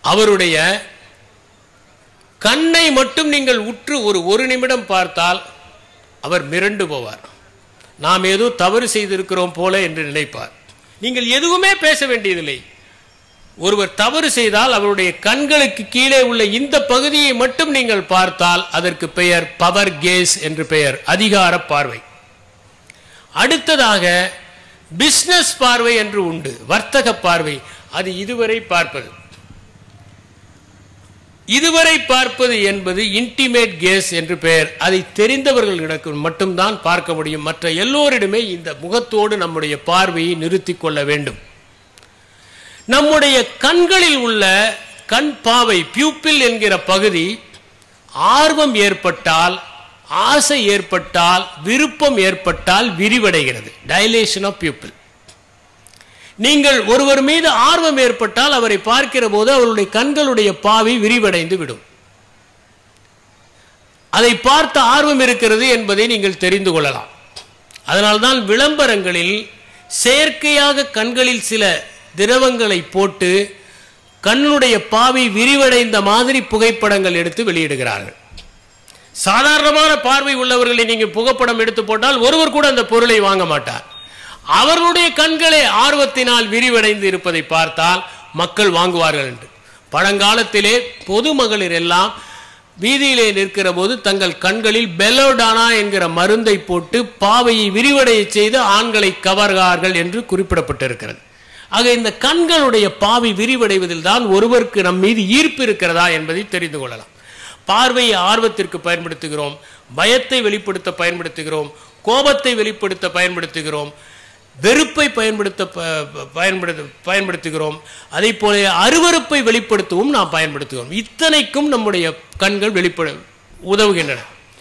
அவருடைய கண்ணை மட்டும் நீங்கள் உற்று ஒரு ஒரு நிமிடம் பார்த்தால் அவர் மிரண்டு போவார் நாம் ஏதோ தவறு செய்திருக்கிறோம் போல என்று நினைப்பார் நீங்கள் எதுவுமே பேச வேண்டியதில்லை ஒருவர் தவறு செய்தால் அவருடைய கண்களுக்கு கீழே உள்ள இந்த பகுதியை மட்டும் நீங்கள் பார்த்தால் அதற்கு பெயர் பவர் கேஸ் என்று பெயர் அதிகார பார்வை அடுத்ததாக பிசினஸ் பார்வை என்று உண்டு வர்த்தக பார்வை அது இதுவரை பார்ப்பது இதுவரை பார்ப்பது என்பது இன்டிமேட் கேஸ் என்று பெயர் அதை தெரிந்தவர்களுக்கு மட்டும்தான் பார்க்க முடியும் மற்ற எல்லோரிடமே இந்த முகத்தோடு நம்முடைய பார்வையை நிறுத்திக் கொள்ள வேண்டும் நம்முடைய கண்களில் உள்ள கண் பாவை பியூப்பில் என்கிற பகுதி ஆர்வம் ஏற்பட்டால் ஆசை ஏற்பட்டால் விருப்பம் ஏற்பட்டால் விரிவடைகிறது டைலேஷன் ஆஃப் பியூப்பிள் நீங்கள் ஒருவர் மீது ஆர்வம் ஏற்பட்டால் அவரை பார்க்கிற போது அவருடைய கண்களுடைய பாவை விரிவடைந்து விடும் அதை பார்த்த ஆர்வம் இருக்கிறது என்பதை நீங்கள் தெரிந்து கொள்ளலாம் அதனால்தான் விளம்பரங்களில் செயற்கையாக கண்களில் சில திரவங்களை போட்டு கண்ணுடைய பாவை விரிவடைந்த மாதிரி புகைப்படங்கள் எடுத்து வெளியிடுகிறார்கள் சாதாரணமான பார்வை உள்ளவர்களை நீங்கள் புகைப்படம் எடுத்து போட்டால் ஒருவர் கூட அந்த பொருளை வாங்க மாட்டார் அவர்களுடைய கண்களே ஆர்வத்தினால் விரிவடைந்து இருப்பதை பார்த்தால் மக்கள் வாங்குவார்கள் என்று பழங்காலத்திலே பொதுமகளிர் எல்லாம் வீதியிலே நிற்கிற போது தங்கள் கண்களில் பெலோடானா என்கிற மருந்தை போட்டு பாவையை விரிவடைய செய்து ஆண்களை கவர்கார்கள் என்று குறிப்பிடப்பட்டிருக்கிறது ஆக இந்த கண்களுடைய பாவை விரிவடைவதில் தான் ஒருவருக்கு நம் மீது ஈர்ப்பு இருக்கிறதா என்பதை தெரிந்து கொள்ளலாம் பார்வையை ஆர்வத்திற்கு பயன்படுத்துகிறோம் பயத்தை வெளிப்படுத்த பயன்படுத்துகிறோம் கோபத்தை வெளிப்படுத்த பயன்படுத்துகிறோம் வெறுப்பை பயன்படுத்த ப- பயன்படுத்த பயன்படுத்துகிறோம் அதே போல அருவருப்பை வெளிப்படுத்தவும் நாம் பயன்படுத்துகிறோம் இத்தனைக்கும் நம்முடைய கண்கள் வெளிப்பட உதவுகின்றன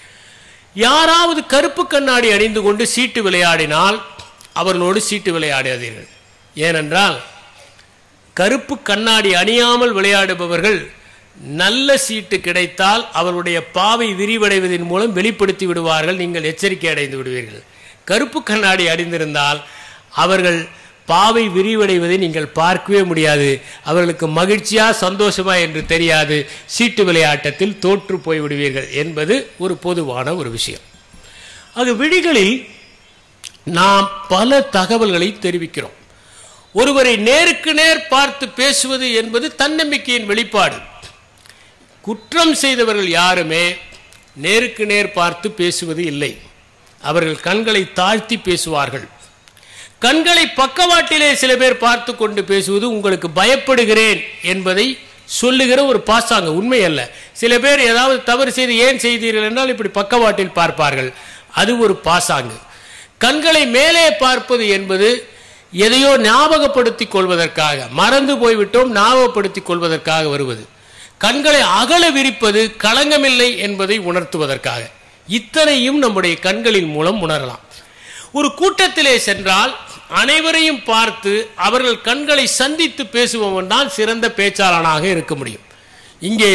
யாராவது கருப்பு கண்ணாடி அணிந்து கொண்டு சீட்டு விளையாடினால் அவர்களோடு சீட்டு விளையாடாதீர்கள் ஏனென்றால் கருப்பு கண்ணாடி அணியாமல் விளையாடுபவர்கள் நல்ல சீட்டு கிடைத்தால் அவருடைய பாவை விரிவடைவதன் மூலம் வெளிப்படுத்தி விடுவார்கள் நீங்கள் எச்சரிக்கை அடைந்து விடுவீர்கள் கருப்பு கண்ணாடி அணிந்திருந்தால் அவர்கள் பாவை விரிவடைவதை நீங்கள் பார்க்கவே முடியாது அவர்களுக்கு மகிழ்ச்சியா சந்தோஷமா என்று தெரியாது சீட்டு விளையாட்டத்தில் தோற்று போய் விடுவீர்கள் என்பது ஒரு பொதுவான ஒரு விஷயம் ஆக விழிகளில் நாம் பல தகவல்களை தெரிவிக்கிறோம் ஒருவரை நேருக்கு நேர் பார்த்து பேசுவது என்பது தன்னம்பிக்கையின் வெளிப்பாடு குற்றம் செய்தவர்கள் யாருமே நேருக்கு நேர் பார்த்து பேசுவது இல்லை அவர்கள் கண்களை தாழ்த்தி பேசுவார்கள் கண்களை பக்கவாட்டிலே சில பேர் பார்த்து கொண்டு பேசுவது உங்களுக்கு பயப்படுகிறேன் என்பதை சொல்லுகிற ஒரு பாசாங்க உண்மை அல்ல சில பேர் ஏதாவது தவறு செய்து ஏன் செய்தீர்கள் என்றால் இப்படி பக்கவாட்டில் பார்ப்பார்கள் அது ஒரு பாசாங்கு கண்களை மேலே பார்ப்பது என்பது எதையோ ஞாபகப்படுத்திக் கொள்வதற்காக மறந்து போய்விட்டோம் ஞாபகப்படுத்திக் கொள்வதற்காக வருவது கண்களை அகல விரிப்பது களங்கமில்லை என்பதை உணர்த்துவதற்காக இத்தனையும் நம்முடைய கண்களின் மூலம் உணரலாம் ஒரு கூட்டத்திலே சென்றால் அனைவரையும் பார்த்து அவர்கள் கண்களை சந்தித்து பேசுபவன் தான் சிறந்த பேச்சாளனாக இருக்க முடியும் இங்கே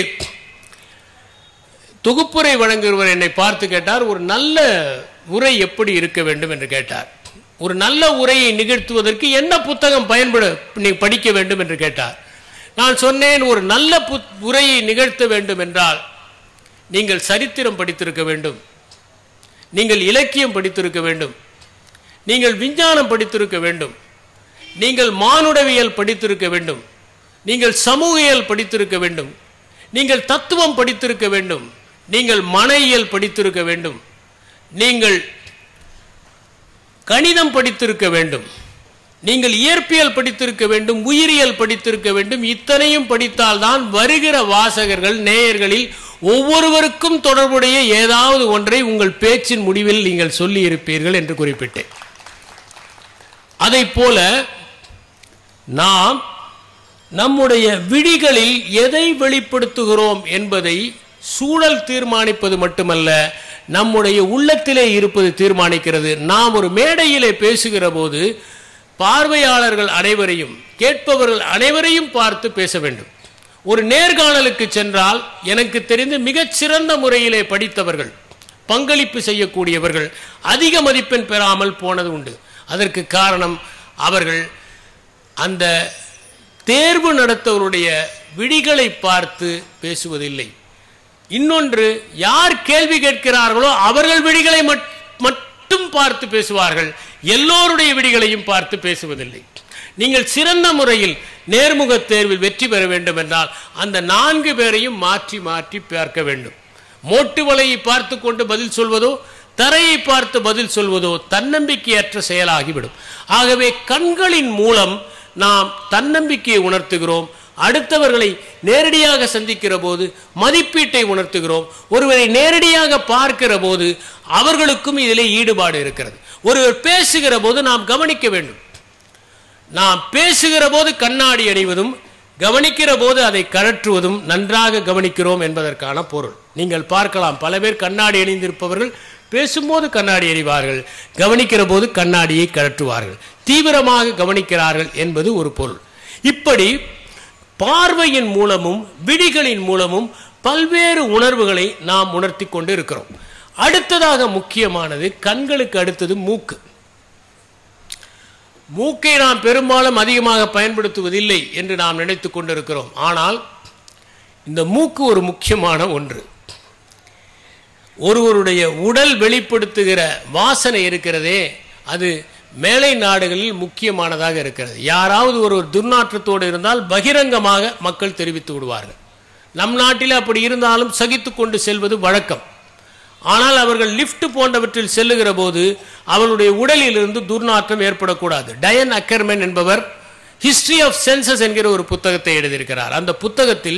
தொகுப்புரை வழங்குகிறவர் என்னை பார்த்து கேட்டார் ஒரு நல்ல உரை எப்படி இருக்க வேண்டும் என்று கேட்டார் ஒரு நல்ல உரையை நிகழ்த்துவதற்கு என்ன புத்தகம் பயன்பட நீ படிக்க வேண்டும் என்று கேட்டார் நான் சொன்னேன் ஒரு நல்ல புத் உரையை நிகழ்த்த வேண்டும் என்றால் நீங்கள் சரித்திரம் படித்திருக்க வேண்டும் நீங்கள் இலக்கியம் படித்திருக்க வேண்டும் நீங்கள் விஞ்ஞானம் படித்திருக்க வேண்டும் நீங்கள் மானுடவியல் படித்திருக்க வேண்டும் நீங்கள் சமூகியல் படித்திருக்க வேண்டும் நீங்கள் தத்துவம் படித்திருக்க வேண்டும் நீங்கள் மனையியல் படித்திருக்க வேண்டும் நீங்கள் கணிதம் படித்திருக்க வேண்டும் நீங்கள் இயற்பியல் படித்திருக்க வேண்டும் உயிரியல் படித்திருக்க வேண்டும் இத்தனையும் படித்தால்தான் வருகிற வாசகர்கள் நேயர்களில் ஒவ்வொருவருக்கும் தொடர்புடைய ஏதாவது ஒன்றை உங்கள் பேச்சின் முடிவில் நீங்கள் சொல்லி இருப்பீர்கள் என்று குறிப்பிட்டேன் அதைப் போல நாம் நம்முடைய விழிகளில் எதை வெளிப்படுத்துகிறோம் என்பதை சூழல் தீர்மானிப்பது மட்டுமல்ல நம்முடைய உள்ளத்திலே இருப்பது தீர்மானிக்கிறது நாம் ஒரு மேடையிலே பேசுகிற போது பார்வையாளர்கள் அனைவரையும் கேட்பவர்கள் அனைவரையும் பார்த்து பேச வேண்டும் ஒரு நேர்காணலுக்கு சென்றால் எனக்கு தெரிந்து மிகச் சிறந்த முறையிலே படித்தவர்கள் பங்களிப்பு செய்யக்கூடியவர்கள் அதிக மதிப்பெண் பெறாமல் போனது உண்டு அதற்கு காரணம் அவர்கள் அந்த தேர்வு நடத்தவருடைய விழிகளை பார்த்து பேசுவதில்லை இன்னொன்று யார் கேள்வி கேட்கிறார்களோ அவர்கள் விழிகளை மட்- மட்டும் பார்த்து பேசுவார்கள் எல்லோருடைய விழிகளையும் பார்த்து பேசுவதில்லை நீங்கள் சிறந்த முறையில் நேர்முக தேர்வில் வெற்றி பெற வேண்டும் என்றால் அந்த நான்கு பேரையும் மாற்றி மாற்றி பார்க்க வேண்டும் மோட்டு வலையை பார்த்து கொண்டு பதில் சொல்வதோ தரையை பார்த்து பதில் சொல்வதோ தன்னம்பிக்கையற்ற செயலாகிவிடும் ஆகவே கண்களின் மூலம் நாம் தன்னம்பிக்கையை உணர்த்துகிறோம் அடுத்தவர்களை நேரடியாக சந்திக்கிற போது மதிப்பீட்டை உணர்த்துகிறோம் ஒருவரை நேரடியாக பார்க்கிற போது அவர்களுக்கும் இதிலே ஈடுபாடு இருக்கிறது ஒருவர் பேசுகிற போது நாம் கவனிக்க வேண்டும் நாம் பேசுகிற போது கண்ணாடி அணிவதும் கவனிக்கிற போது அதை கழற்றுவதும் நன்றாக கவனிக்கிறோம் என்பதற்கான பொருள் நீங்கள் பார்க்கலாம் பல பேர் கண்ணாடி அணிந்திருப்பவர்கள் பேசும்போது கண்ணாடி அணிவார்கள் கவனிக்கிற போது கண்ணாடியை கழற்றுவார்கள் தீவிரமாக கவனிக்கிறார்கள் என்பது ஒரு பொருள் இப்படி பார்வையின் மூலமும் விழிகளின் மூலமும் பல்வேறு உணர்வுகளை நாம் உணர்த்தி கொண்டு இருக்கிறோம் அடுத்ததாக முக்கியமானது கண்களுக்கு அடுத்தது மூக்கு மூக்கை நாம் பெரும்பாலும் அதிகமாக பயன்படுத்துவதில்லை என்று நாம் நினைத்து கொண்டிருக்கிறோம் ஆனால் இந்த மூக்கு ஒரு முக்கியமான ஒன்று ஒருவருடைய உடல் வெளிப்படுத்துகிற வாசனை இருக்கிறதே அது மேலை நாடுகளில் முக்கியமானதாக இருக்கிறது யாராவது ஒரு துர்நாற்றத்தோடு இருந்தால் பகிரங்கமாக மக்கள் தெரிவித்து விடுவார்கள் நம் நாட்டில் அப்படி இருந்தாலும் சகித்து கொண்டு செல்வது வழக்கம் ஆனால் அவர்கள் லிஃப்ட் போன்றவற்றில் செல்லுகிற போது அவருடைய உடலிலிருந்து துர்நாற்றம் ஏற்படக்கூடாது டயன் அக்கர்மென் என்பவர் ஹிஸ்டரி ஆஃப் சென்சஸ் என்கிற ஒரு புத்தகத்தை எழுதியிருக்கிறார் அந்த புத்தகத்தில்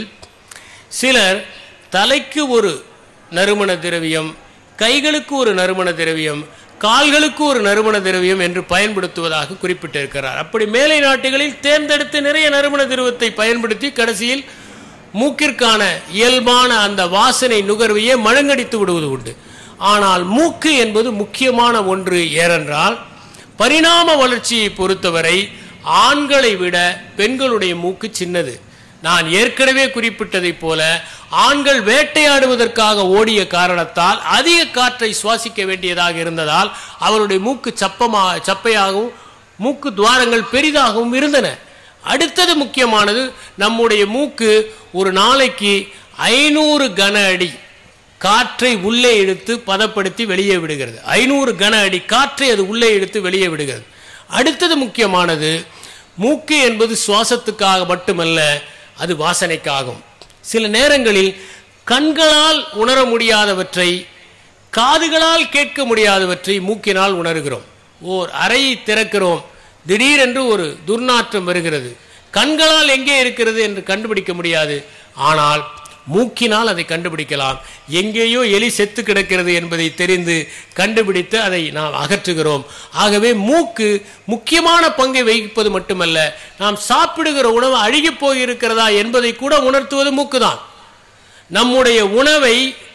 சிலர் தலைக்கு ஒரு நறுமண திரவியம் கைகளுக்கு ஒரு நறுமண திரவியம் கால்களுக்கு ஒரு நறுமண திரவியம் என்று பயன்படுத்துவதாக குறிப்பிட்டிருக்கிறார் அப்படி மேலை நாட்டுகளில் தேர்ந்தெடுத்து நிறைய நறுமண திரவத்தை பயன்படுத்தி கடைசியில் மூக்கிற்கான இயல்பான அந்த வாசனை நுகர்வையே மழுங்கடித்து விடுவது உண்டு ஆனால் மூக்கு என்பது முக்கியமான ஒன்று ஏனென்றால் பரிணாம வளர்ச்சியை பொறுத்தவரை ஆண்களை விட பெண்களுடைய மூக்கு சின்னது நான் ஏற்கனவே குறிப்பிட்டதைப் போல ஆண்கள் வேட்டையாடுவதற்காக ஓடிய காரணத்தால் அதிக காற்றை சுவாசிக்க வேண்டியதாக இருந்ததால் அவருடைய மூக்கு சப்பமாக சப்பையாகவும் மூக்கு துவாரங்கள் பெரிதாகவும் இருந்தன அடுத்தது முக்கியமானது நம்முடைய மூக்கு ஒரு நாளைக்கு ஐநூறு கன அடி காற்றை உள்ளே இழுத்து பதப்படுத்தி வெளியே விடுகிறது ஐநூறு கன அடி காற்றை அது உள்ளே இழுத்து வெளியே விடுகிறது அடுத்தது முக்கியமானது மூக்கு என்பது சுவாசத்துக்காக மட்டுமல்ல அது வாசனைக்காகும் சில நேரங்களில் கண்களால் உணர முடியாதவற்றை காதுகளால் கேட்க முடியாதவற்றை மூக்கினால் உணர்கிறோம் ஓர் அறையை திறக்கிறோம் திடீரென்று ஒரு துர்நாற்றம் வருகிறது கண்களால் எங்கே இருக்கிறது என்று கண்டுபிடிக்க முடியாது ஆனால் மூக்கினால் அதை கண்டுபிடிக்கலாம் எங்கேயோ எலி செத்து கிடக்கிறது என்பதை தெரிந்து கண்டுபிடித்து அதை நாம் அகற்றுகிறோம் ஆகவே மூக்கு முக்கியமான பங்கை வகிப்பது மட்டுமல்ல நாம் சாப்பிடுகிற உணவு அழுகிப் போயிருக்கிறதா என்பதை கூட உணர்த்துவது மூக்குதான் நம்முடைய உணவை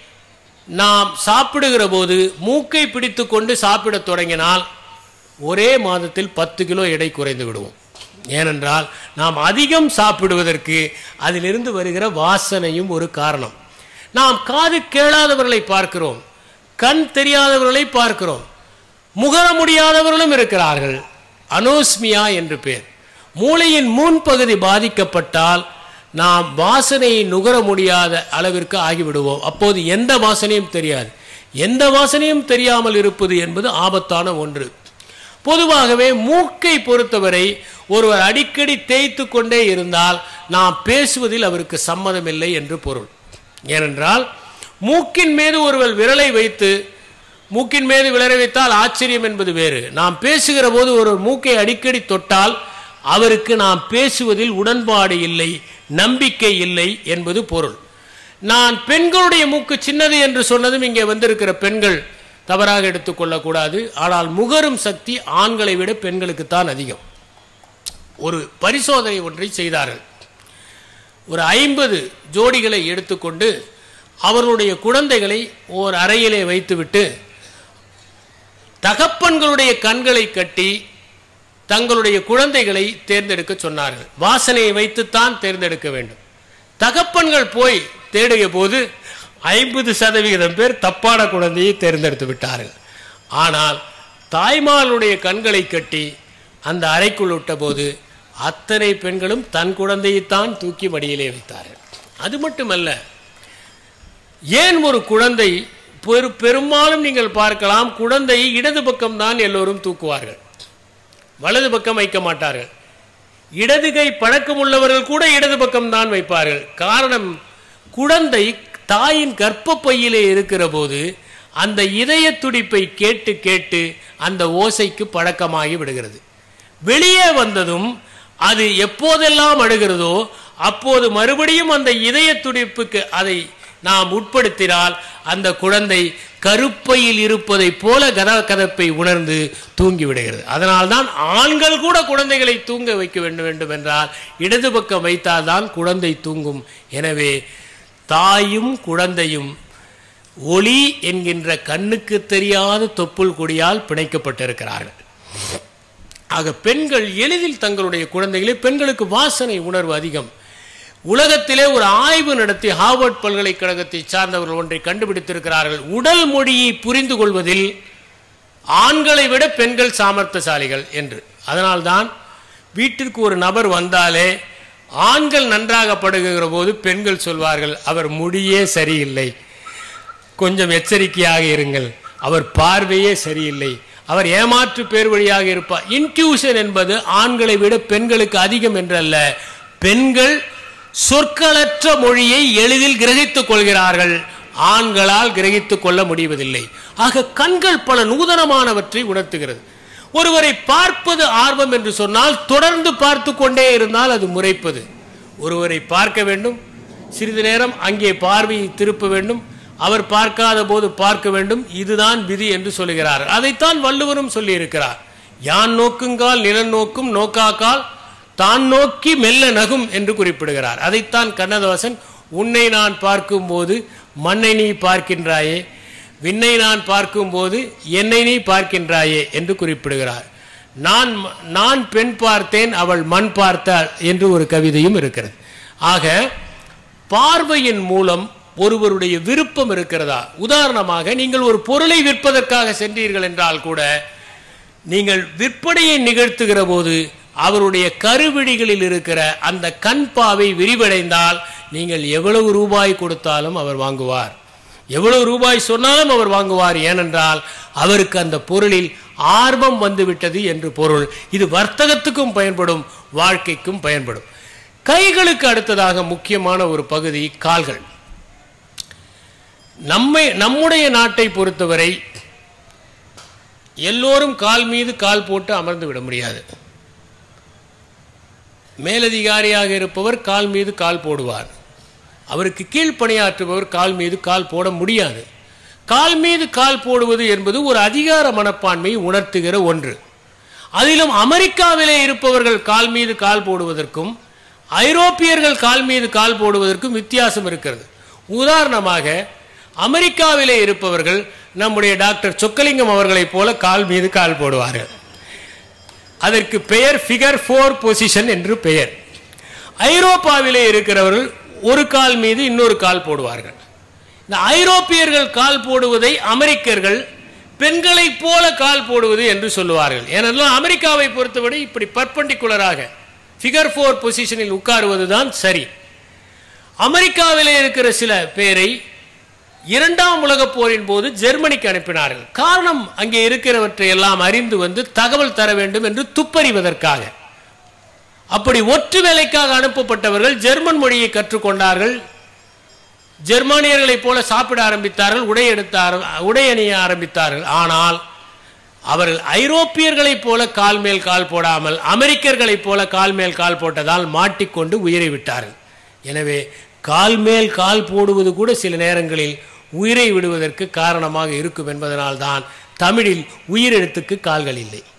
நாம் சாப்பிடுகிற போது மூக்கை பிடித்து கொண்டு சாப்பிடத் தொடங்கினால் ஒரே மாதத்தில் பத்து கிலோ எடை குறைந்து விடுவோம் ஏனென்றால் நாம் அதிகம் சாப்பிடுவதற்கு அதிலிருந்து வருகிற வாசனையும் ஒரு காரணம் நாம் காது கேளாதவர்களை பார்க்கிறோம் கண் தெரியாதவர்களை பார்க்கிறோம் முகர முடியாதவர்களும் இருக்கிறார்கள் அனோஸ்மியா என்று பேர் மூளையின் முன்பகுதி பாதிக்கப்பட்டால் நாம் வாசனையை நுகர முடியாத அளவிற்கு ஆகிவிடுவோம் அப்போது எந்த வாசனையும் தெரியாது எந்த வாசனையும் தெரியாமல் இருப்பது என்பது ஆபத்தான ஒன்று பொதுவாகவே மூக்கை பொறுத்தவரை ஒருவர் அடிக்கடி தேய்த்து கொண்டே இருந்தால் நாம் பேசுவதில் அவருக்கு சம்மதமில்லை என்று பொருள் ஏனென்றால் மூக்கின் மீது ஒருவர் விரலை வைத்து மூக்கின் மீது விரலை வைத்தால் ஆச்சரியம் என்பது வேறு நாம் பேசுகிற போது ஒரு மூக்கை அடிக்கடி தொட்டால் அவருக்கு நாம் பேசுவதில் உடன்பாடு இல்லை நம்பிக்கை இல்லை என்பது பொருள் நான் பெண்களுடைய மூக்கு சின்னது என்று சொன்னதும் இங்கே வந்திருக்கிற பெண்கள் தவறாக எடுத்துக்கொள்ளக்கூடாது ஆனால் முகரும் சக்தி ஆண்களை விட பெண்களுக்குத்தான் அதிகம் ஒரு பரிசோதனை ஒன்றை செய்தார்கள் ஒரு ஐம்பது ஜோடிகளை எடுத்துக்கொண்டு அவர்களுடைய குழந்தைகளை ஓர் அறையிலே வைத்துவிட்டு தகப்பன்களுடைய கண்களை கட்டி தங்களுடைய குழந்தைகளை தேர்ந்தெடுக்க சொன்னார்கள் வாசனையை வைத்துத்தான் தேர்ந்தெடுக்க வேண்டும் தகப்பன்கள் போய் தேடிய போது ஐம்பது சதவிகிதம் பேர் தப்பான குழந்தையை தேர்ந்தெடுத்து விட்டார்கள் ஆனால் தாய்மார்களுடைய கண்களை கட்டி அந்த அறைக்குள் விட்டபோது அத்தனை பெண்களும் தன் குழந்தையைத்தான் தூக்கி மடியிலே வைத்தார்கள் அது மட்டுமல்ல ஏன் ஒரு குழந்தை பெரு பெரும்பாலும் நீங்கள் பார்க்கலாம் குழந்தையை இடது பக்கம்தான் எல்லோரும் தூக்குவார்கள் வலது பக்கம் வைக்க மாட்டார்கள் இடது கை பழக்கம் உள்ளவர்கள் கூட இடது பக்கம்தான் வைப்பார்கள் காரணம் குழந்தை தாயின் கர்ப்பப்பையிலே இருக்கிற போது அந்த இதய துடிப்பை கேட்டு கேட்டு அந்த ஓசைக்கு பழக்கமாகி விடுகிறது வெளியே வந்ததும் அது எப்போதெல்லாம் அழுகிறதோ அப்போது மறுபடியும் அந்த இதய துடிப்புக்கு அதை நாம் உட்படுத்தினால் அந்த குழந்தை கருப்பையில் இருப்பதை போல கத கதப்பை உணர்ந்து தூங்கி விடுகிறது அதனால்தான் ஆண்கள் கூட குழந்தைகளை தூங்க வைக்க வேண்டும் வேண்டும் என்றால் இடது பக்கம் வைத்தால்தான் குழந்தை தூங்கும் எனவே தாயும் குழந்தையும் ஒளி என்கின்ற கண்ணுக்கு தெரியாத தொப்புள் கொடியால் பிணைக்கப்பட்டிருக்கிறார்கள் ஆக பெண்கள் எளிதில் தங்களுடைய குழந்தைகளை பெண்களுக்கு வாசனை உணர்வு அதிகம் உலகத்திலே ஒரு ஆய்வு நடத்தி ஹார்வர்ட் பல்கலைக்கழகத்தை சார்ந்தவர்கள் ஒன்றை கண்டுபிடித்திருக்கிறார்கள் உடல் மொழியை புரிந்து கொள்வதில் ஆண்களை விட பெண்கள் சாமர்த்தியசாலிகள் என்று அதனால்தான் வீட்டிற்கு ஒரு நபர் வந்தாலே ஆண்கள் நன்றாக படுகிற போது பெண்கள் சொல்வார்கள் அவர் முடியே சரியில்லை கொஞ்சம் எச்சரிக்கையாக இருங்கள் அவர் பார்வையே சரியில்லை அவர் ஏமாற்று பேர் வழியாக இருப்பார் இன்ட்யூஷன் என்பது ஆண்களை விட பெண்களுக்கு அதிகம் என்றல்ல பெண்கள் சொற்களற்ற மொழியை எளிதில் கிரகித்துக் கொள்கிறார்கள் ஆண்களால் கிரகித்துக் கொள்ள முடிவதில்லை ஆக கண்கள் பல நூதனமானவற்றை உணர்த்துகிறது ஒருவரை பார்ப்பது ஆர்வம் என்று சொன்னால் தொடர்ந்து பார்த்து கொண்டே இருந்தால் அது முறைப்பது ஒருவரை பார்க்க வேண்டும் சிறிது நேரம் அங்கே பார்வையை திருப்ப வேண்டும் அவர் பார்க்காத போது பார்க்க வேண்டும் இதுதான் விதி என்று சொல்லுகிறார் அதைத்தான் வள்ளுவரும் சொல்லியிருக்கிறார் யான் நோக்குங்கால் நிலன் நோக்கும் நோக்காக்கால் தான் நோக்கி மெல்ல நகும் என்று குறிப்பிடுகிறார் அதைத்தான் கண்ணதாசன் உன்னை நான் பார்க்கும்போது மண்ணை நீ பார்க்கின்றாயே விண்ணை நான் பார்க்கும்போது என்னை நீ பார்க்கின்றாயே என்று குறிப்பிடுகிறார் நான் நான் பெண் பார்த்தேன் அவள் மண் பார்த்தாள் என்று ஒரு கவிதையும் இருக்கிறது ஆக பார்வையின் மூலம் ஒருவருடைய விருப்பம் இருக்கிறதா உதாரணமாக நீங்கள் ஒரு பொருளை விற்பதற்காக சென்றீர்கள் என்றால் கூட நீங்கள் விற்பனையை நிகழ்த்துகிற போது அவருடைய கருவிழிகளில் இருக்கிற அந்த கண் பாவை விரிவடைந்தால் நீங்கள் எவ்வளவு ரூபாய் கொடுத்தாலும் அவர் வாங்குவார் எவ்வளவு ரூபாய் சொன்னாலும் அவர் வாங்குவார் ஏனென்றால் அவருக்கு அந்த பொருளில் ஆர்வம் வந்துவிட்டது என்று பொருள் இது வர்த்தகத்துக்கும் பயன்படும் வாழ்க்கைக்கும் பயன்படும் கைகளுக்கு அடுத்ததாக முக்கியமான ஒரு பகுதி கால்கள் நம்மை நம்முடைய நாட்டை பொறுத்தவரை எல்லோரும் கால் மீது கால் போட்டு அமர்ந்து விட முடியாது மேலதிகாரியாக இருப்பவர் கால் மீது கால் போடுவார் அவருக்கு கீழ் பணியாற்றுபவர் கால் மீது கால் போட முடியாது கால் மீது கால் போடுவது என்பது ஒரு அதிகார மனப்பான்மையை உணர்த்துகிற ஒன்று அதிலும் அமெரிக்காவிலே இருப்பவர்கள் கால் மீது கால் போடுவதற்கும் ஐரோப்பியர்கள் கால் மீது கால் போடுவதற்கும் வித்தியாசம் இருக்கிறது உதாரணமாக அமெரிக்காவிலே இருப்பவர்கள் நம்முடைய டாக்டர் சொக்கலிங்கம் அவர்களைப் போல கால் மீது கால் போடுவார்கள் அதற்கு பெயர் ஃபிகர் ஃபோர் பொசிஷன் என்று பெயர் ஐரோப்பாவிலே இருக்கிறவர்கள் ஒரு கால் மீது இன்னொரு கால் போடுவார்கள் இந்த ஐரோப்பியர்கள் கால் போடுவதை அமெரிக்கர்கள் பெண்களைப் போல கால் போடுவது என்று சொல்லுவார்கள் ஏனென்றால் அமெரிக்காவை பொறுத்தவரை இப்படி பர்பண்டிகுலராக ஃபிகர் ஃபோர் பொசிஷனில் உட்காருவது தான் சரி அமெரிக்காவிலே இருக்கிற சில பேரை இரண்டாம் உலகப் போரின் போது ஜெர்மனிக்கு அனுப்பினார்கள் காரணம் அங்கே இருக்கிறவற்றை எல்லாம் அறிந்து வந்து தகவல் தர வேண்டும் என்று துப்பறிவதற்காக அப்படி ஒற்று வேலைக்காக அனுப்பப்பட்டவர்கள் ஜெர்மன் மொழியை கற்றுக்கொண்டார்கள் ஜெர்மானியர்களைப் போல சாப்பிட ஆரம்பித்தார்கள் உடை எடுத்த உடை அணிய ஆரம்பித்தார்கள் ஆனால் அவர்கள் ஐரோப்பியர்களைப் போல கால் மேல் கால் போடாமல் அமெரிக்கர்களைப் போல கால் மேல் கால் போட்டதால் மாட்டிக்கொண்டு உயிரை விட்டார்கள் எனவே கால் மேல் கால் போடுவது கூட சில நேரங்களில் உயிரை விடுவதற்கு காரணமாக இருக்கும் என்பதனால்தான் தமிழில் உயிரெழுத்துக்கு கால்கள் இல்லை